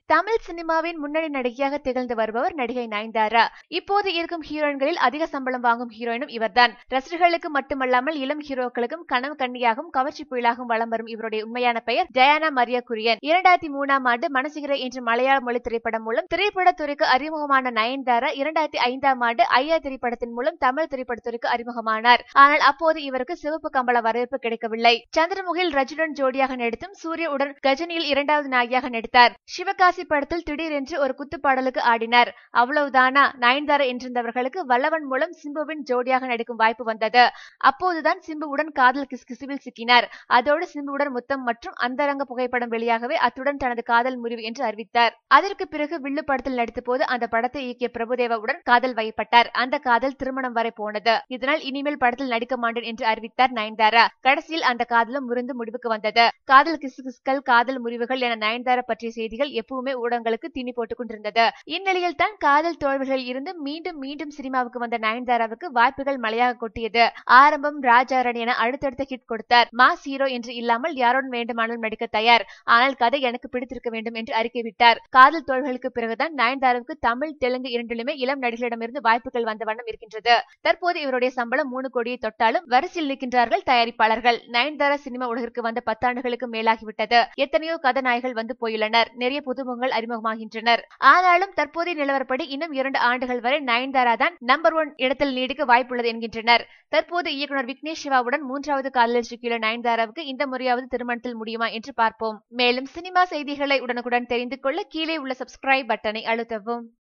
தமிழ் சினிமாவின் முன்னணி நடிகையாக திகழ்ந்து வருபவர் நடிகை நயன்தாரா இப்போது இருக்கும் ஹீரோயின்களில் அதிக சம்பளம் வாங்கும் ஹீரோயினும் இவர்தான் ரசிகர்களுக்கு மட்டுமல்லாமல் இளம் ஹீரோக்களுக்கும் கனவு கண்ணியாகவும் கவர்ச்சி புயலாகவும் வலம் வரும் இவருடைய உண்மையான பெயர் டயானா மரியா குரியன் இரண்டாயிரத்தி மூணாம் ஆண்டு மனசிகர என்ற மலையாள மொழி திரைப்படம் மூலம் திரைப்படத்துறைக்கு அறிமுகமான நயன்தாரா இரண்டாயிரத்தி ஐந்தாம் ஆண்டு ஐயா திரைப்படத்தின் மூலம் தமிழ் திரைப்படத்துறைக்கு அறிமுகமானார் ஆனால் அப்போது இவருக்கு சிவப்பு கம்பள வரவேற்பு கிடைக்கவில்லை சந்திரமுகில் ரஜினுடன் ஜோடியாக நடித்தும் சூரிய உடன் கஜனியில் இரண்டாவது நாயகியாக நடித்தார் சிவகாசி படத்தில் திடீரென்று ஒரு குத்துப்பாடலுக்கு ஆடினார் அவ்வளவுதானா நயன்தாரா என்றிருந்தவர்களுக்கு வல்லவன் மூலம் சிம்புவின் ஜோடியாக நடிக்கும் வாய்ப்பு வந்தது அப்போதுதான் சிம்புவுடன் காதல் கிஸ்கிசுவில் சிக்கினார் அதோடு சிம்புவுடன் முத்தம் மற்றும் அந்தரங்க புகைப்படம் வெளியாகவே அத்துடன் தனது காதல் முறிவு என்று அறிவித்தார் அதற்கு பிறகு வில்லு படத்தில் நடித்த போது அந்த படத்தை இயக்கிய பிரபுதேவாவுடன் காதல் வைப்பட்டார் அந்த காதல் திருமணம் வரை போனது இதனால் இனிமேல் படத்தில் நடிக்க மாட்டேன் என்று அறிவித்தார் நயன்தாரா கடைசியில் அந்த காதலும் முறிந்து முடிவுக்கு வந்தது காதல் கிசுகிசுக்கள் காதல் முறிவுகள் என நயன்தாரா பற்றிய செய்திகள் எப்பவுமே ஊடகங்களுக்கு தீனி போட்டுக் கொண்டிருந்தது இந்நிலையில் தான் காதல் தோல்விகளில் இருந்து மீண்டும் மீண்டும் சினிமாவுக்கு வந்த நயன்தாராவுக்கு வாய்ப்புகள் மழையாக கொட்டியது ஆரம்பம் ராஜாரணி என அடுத்தடுத்த ஹிட் கொடுத்தார் மாஸ் ஹீரோ என்று இல்லாமல் யாருடன் வேண்டுமானாலும் நடிக்க தயார் ஆனால் கதை எனக்கு பிடித்திருக்க வேண்டும் என்று அறிக்கை விட்டார் காதல் தோல்விகளுக்கு பிறகுதான் நயன்தாராவுக்கு தமிழ் தெலுங்கு இரண்டிலுமே இளம் நடிகர்களிடமிருந்து வாய்ப்புகள் வந்த வண்ணம் இருக்கின்றது தற்போது இவருடைய சம்பளம் மூணு கோடியை தொட்டாலும் வரிசையில் நிற்கின்றார்கள் தயாரிப்பாளர்கள் நயன்தாரா சினிமா உலகிற்கு வந்த பத்தாண்டுகளுக்கு மேலாகிவிட்டது எத்தனையோ கதாநாயகர்கள் வந்து போயுள்ளனர் நிறைய புதுமுகங்கள் அறிமுகமாகின்றனர் ஆனாலும் தற்போதைய நிலவரப்படி இன்னும் இரண்டு ஆண்டுகள் வரை நயன்தாரா தான் நம்பர் ஒன் இடத்தில் நீடிக்க வாய்ப்புள்ளது என்கின்றனர் தற்போது இயக்குனர் விக்னேஷ் சிவாவுடன் மூன்றாவது காதலில் சிக்கியுள்ள நயன்தாராவுக்கு இந்த முறையாவது திருமணத்தில் முடியுமா என்று பார்ப்போம் மேலும் சினிமா செய்திகளை உடனுக்குடன் தெரிந்து கொள்ள கீழே உள்ள சப்ஸ்கிரைப் பட்டனை அழுத்தவும்